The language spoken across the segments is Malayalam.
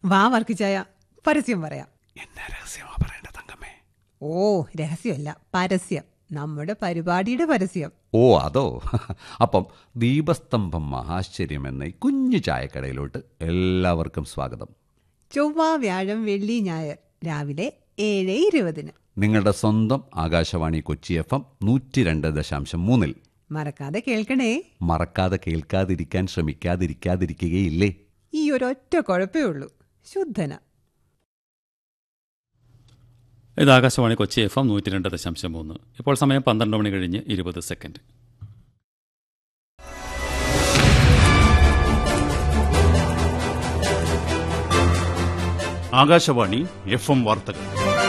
വാ വർക്കിച്ചായ പരസ്യം പറയാം എന്നാ രഹസ്യമാ പറയേണ്ട തങ്കമ്മേ ഓ രഹസ്യമല്ല പരസ്യം നമ്മുടെ പരിപാടിയുടെ പരസ്യം ഓ അതോ അപ്പം ദീപസ്തംഭം മഹാശ്ചര്യം എന്ന ഈ കുഞ്ഞു ചായക്കടയിലോട്ട് എല്ലാവർക്കും സ്വാഗതം ചൊവ്വ വ്യാഴം വെള്ളി ഞായർ രാവിലെ ഏഴ് ഇരുപതിന് നിങ്ങളുടെ സ്വന്തം ആകാശവാണി കൊച്ചി എഫ് എം നൂറ്റി രണ്ട് ദശാംശം മൂന്നിൽ മറക്കാതെ കേൾക്കണേ മറക്കാതെ കേൾക്കാതിരിക്കാൻ ശ്രമിക്കാതിരിക്കാതിരിക്കുകയില്ലേ ഈ ഒരൊറ്റ കുഴപ്പേ ഉള്ളൂ ശുദ്ധന ഇത് ആകാശവാണി കൊച്ചി എഫ് എം നൂറ്റി രണ്ട് ദശാംശം മൂന്ന് ഇപ്പോൾ സമയം പന്ത്രണ്ട് മണി കഴിഞ്ഞ് ഇരുപത് സെക്കൻഡ് ആകാശവാണി എഫ് എം വാർത്തകൾ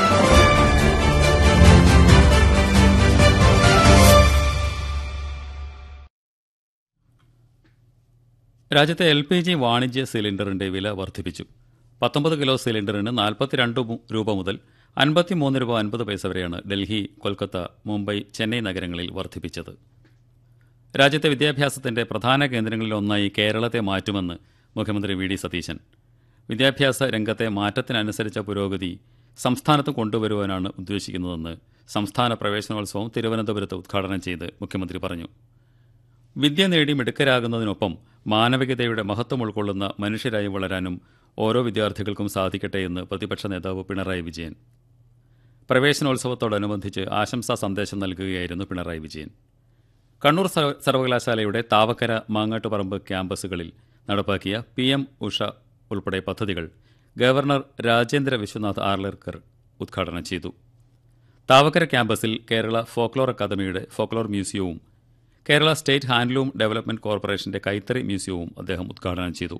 രാജ്യത്തെ എൽ പി ജി വാണിജ്യ സിലിണ്ടറിന്റെ വില വർദ്ധിപ്പിച്ചു പത്തൊമ്പത് കിലോ സിലിണ്ടറിന് നാൽപ്പത്തിരണ്ട് രൂപ മുതൽ അൻപത്തിമൂന്ന് രൂപ അൻപത് പൈസ വരെയാണ് ഡൽഹി കൊൽക്കത്ത മുംബൈ ചെന്നൈ നഗരങ്ങളിൽ വർദ്ധിപ്പിച്ചത് രാജ്യത്തെ വിദ്യാഭ്യാസത്തിന്റെ പ്രധാന കേന്ദ്രങ്ങളിലൊന്നായി കേരളത്തെ മാറ്റുമെന്ന് മുഖ്യമന്ത്രി വി ഡി സതീശൻ വിദ്യാഭ്യാസ രംഗത്തെ മാറ്റത്തിനനുസരിച്ച പുരോഗതി സംസ്ഥാനത്ത് കൊണ്ടുവരുവാനാണ് ഉദ്ദേശിക്കുന്നതെന്ന് സംസ്ഥാന പ്രവേശനോത്സവം തിരുവനന്തപുരത്ത് ഉദ്ഘാടനം ചെയ്ത് മുഖ്യമന്ത്രി പറഞ്ഞു വിദ്യ നേടി മിടുക്കരാകുന്നതിനൊപ്പം മാനവികതയുടെ മഹത്വം ഉൾക്കൊള്ളുന്ന മനുഷ്യരായി വളരാനും ഓരോ വിദ്യാർത്ഥികൾക്കും സാധിക്കട്ടെ എന്ന് പ്രതിപക്ഷ നേതാവ് പിണറായി വിജയൻ പ്രവേശനോത്സവത്തോടനുബന്ധിച്ച് ആശംസാ സന്ദേശം നൽകുകയായിരുന്നു പിണറായി വിജയൻ കണ്ണൂർ സ- സർവകലാശാലയുടെ താവക്കര മാങ്ങാട്ടുപറമ്പ് ക്യാമ്പസുകളിൽ നടപ്പാക്കിയ പി എം ഉഷ ഉൾപ്പെടെ പദ്ധതികൾ ഗവർണർ രാജേന്ദ്ര വിശ്വനാഥ് ആർലർക്കർ ഉദ്ഘാടനം ചെയ്തു താവക്കര ക്യാമ്പസിൽ കേരള ഫോക്ലോർ അക്കാദമിയുടെ ഫോക്ലോർ മ്യൂസിയവും കേരള സ്റ്റേറ്റ് ഹാൻഡ്ലൂം ഡെവലപ്മെന്റ് കോർപ്പറേഷന്റെ കൈത്തറി മ്യൂസിയവും അദ്ദേഹം ഉദ്ഘാടനം ചെയ്തു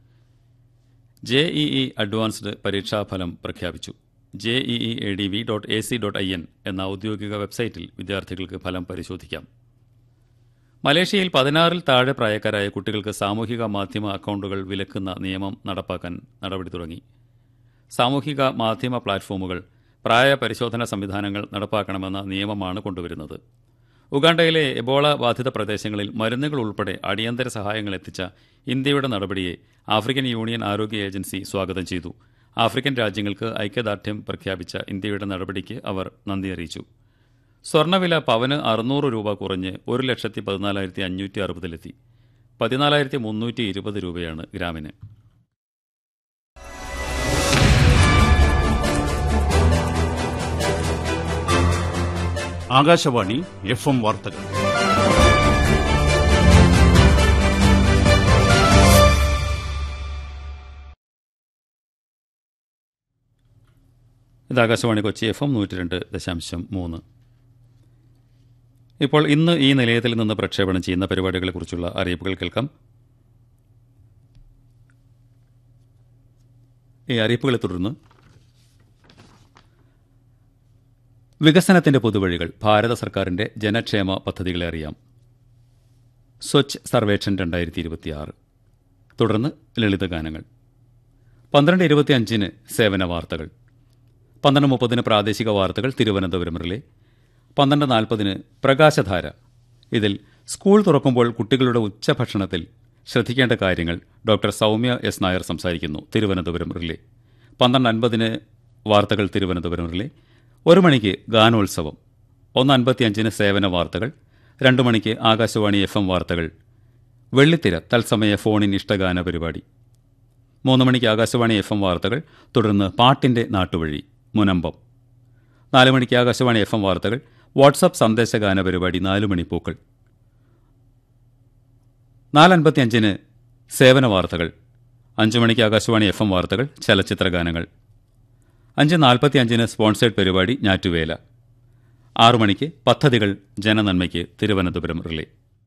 ജെഇഇ അഡ്വാൻസ്ഡ് പരീക്ഷാഫലം പ്രഖ്യാപിച്ചു JEE A D V dot A C dot I N എന്ന ഔദ്യോഗിക വെബ്സൈറ്റിൽ വിദ്യാർത്ഥികൾക്ക് ഫലം പരിശോധിക്കാം മലേഷ്യയിൽ പതിനാറിൽ താഴെ പ്രായക്കാരായ കുട്ടികൾക്ക് സാമൂഹിക മാധ്യമ അക്കൗണ്ടുകൾ വിലക്കുന്ന നിയമം നടപ്പാക്കാൻ നടപടി തുടങ്ങി സാമൂഹിക മാധ്യമ പ്ലാറ്റ്ഫോമുകൾ പ്രായ പരിശോധന സംവിധാനങ്ങൾ നടപ്പാക്കണമെന്ന നിയമമാണ് കൊണ്ടുവരുന്നത് ഉഗാണ്ടയിലെ എബോള ബാധിത പ്രദേശങ്ങളിൽ മരുന്നുകൾ ഉൾപ്പെടെ അടിയന്തര സഹായങ്ങൾ എത്തിച്ച ഇന്ത്യയുടെ നടപടിയെ ആഫ്രിക്കൻ യൂണിയൻ ആരോഗ്യ ഏജൻസി സ്വാഗതം ചെയ്തു ആഫ്രിക്കൻ രാജ്യങ്ങൾക്ക് ഐക്യദാർഢ്യം പ്രഖ്യാപിച്ച ഇന്ത്യയുടെ നടപടിക്ക് അവർ നന്ദി അറിയിച്ചു സ്വർണ്ണവില പവന് അറുന്നൂറ് രൂപ കുറഞ്ഞ് ഒരു ലക്ഷത്തി പതിനാലായിരത്തി അഞ്ഞൂറ്റി അറുപതിലെത്തി പതിനാലായിരത്തി മുന്നൂറ്റി ഇരുപത് രൂപയാണ് ഗ്രാമിന് ആകാശവാണി എഫ് എം വാർത്തകൾ ഇത് ആകാശവാണി കൊച്ചി എഫ് എം നൂറ്റി രണ്ട് ദശാംശം മൂന്ന് ഇപ്പോൾ ഇന്ന് ഈ നിലയത്തിൽ നിന്ന് പ്രക്ഷേപണം ചെയ്യുന്ന പരിപാടികളെക്കുറിച്ചുള്ള അറിയിപ്പുകൾ കേൾക്കാം ഈ അറിയിപ്പുകളെ തുടർന്ന് വികസനത്തിന്റെ പുതുവഴികൾ ഭാരത സർക്കാരിന്റെ ജനക്ഷേമ പദ്ധതികളെ അറിയാം സ്വച്ഛ് സർവേക്ഷൻ രണ്ടായിരത്തി ഇരുപത്തിയാറ് തുടർന്ന് ലളിതഗാനങ്ങൾ പന്ത്രണ്ട് ഇരുപത്തിയഞ്ചിന് സേവന വാർത്തകൾ പന്ത്രണ്ട് മുപ്പതിന് പ്രാദേശിക വാർത്തകൾ തിരുവനന്തപുരം റിലേ പന്ത്രണ്ട് നാൽപ്പതിന് പ്രകാശധാര ഇതിൽ സ്കൂൾ തുറക്കുമ്പോൾ കുട്ടികളുടെ ഉച്ചഭക്ഷണത്തിൽ ശ്രദ്ധിക്കേണ്ട കാര്യങ്ങൾ ഡോക്ടർ സൗമ്യ എസ് നായർ സംസാരിക്കുന്നു തിരുവനന്തപുരം റിലേ പന്ത്രണ്ട് അൻപതിന് വാർത്തകൾ തിരുവനന്തപുരം റിലേ ഒരു മണിക്ക് ഗാനോത്സവം ഒന്ന് അൻപത്തിയഞ്ചിന് സേവന വാർത്തകൾ രണ്ട് മണിക്ക് ആകാശവാണി എഫ് എം വാർത്തകൾ വെള്ളിത്തിര തത്സമയ ഫോണിൻ ഇഷ്ടഗാന പരിപാടി മൂന്ന് മണിക്ക് ആകാശവാണി എഫ് എം വാർത്തകൾ തുടർന്ന് പാട്ടിൻ്റെ നാട്ടുവഴി മുനമ്പം നാല് മണിക്ക് ആകാശവാണി എഫ് എം വാർത്തകൾ വാട്സപ്പ് സന്ദേശഗാന പരിപാടി നാല് മണി പൂക്കൾ നാലൻപത്തിയഞ്ചിന് സേവന വാർത്തകൾ അഞ്ച് മണിക്ക് ആകാശവാണി എഫ് എം വാർത്തകൾ ചലച്ചിത്ര ഗാനങ്ങൾ അഞ്ച് നാൽപ്പത്തിയഞ്ചിന് സ്പോൺസേഡ് പരിപാടി ഞാറ്റുവേല ആറു മണിക്ക് പദ്ധതികൾ ജനനന്മയ്ക്ക് തിരുവനന്തപുരം റിലേ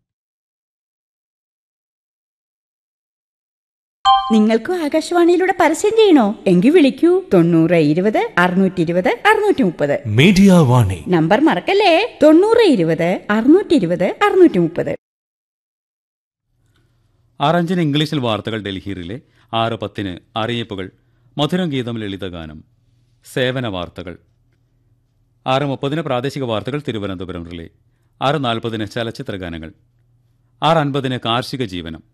നിങ്ങൾക്കും ആകാശവാണിയിലൂടെ പരസ്യം ചെയ്യണോ എങ്കിൽ വിളിക്കൂ തൊണ്ണൂറ് ഇരുപത് അറുന്നൂറ്റി ഇരുപത് അറുന്നൂറ്റി മുപ്പത് മീഡിയ വാണി നമ്പർ മറക്കല്ലേ തൊണ്ണൂറ് ഇരുപത് അറുന്നൂറ്റി ഇരുപത് അറുന്നൂറ്റി മുപ്പത് ആറഞ്ചിന് ഇംഗ്ലീഷിൽ വാർത്തകൾ ഡൽഹിയിലെ ആറ് പത്തിന് അറിയിപ്പുകൾ മധുരം ഗീതം ലളിതഗാനം സേവന വാർത്തകൾ ആറ് മുപ്പതിന് പ്രാദേശിക വാർത്തകൾ തിരുവനന്തപുരം റിലേ ആറ് നാൽപ്പതിന് ചലച്ചിത്ര ഗാനങ്ങൾ ആറ് അൻപതിന് കാർഷിക ജീവനം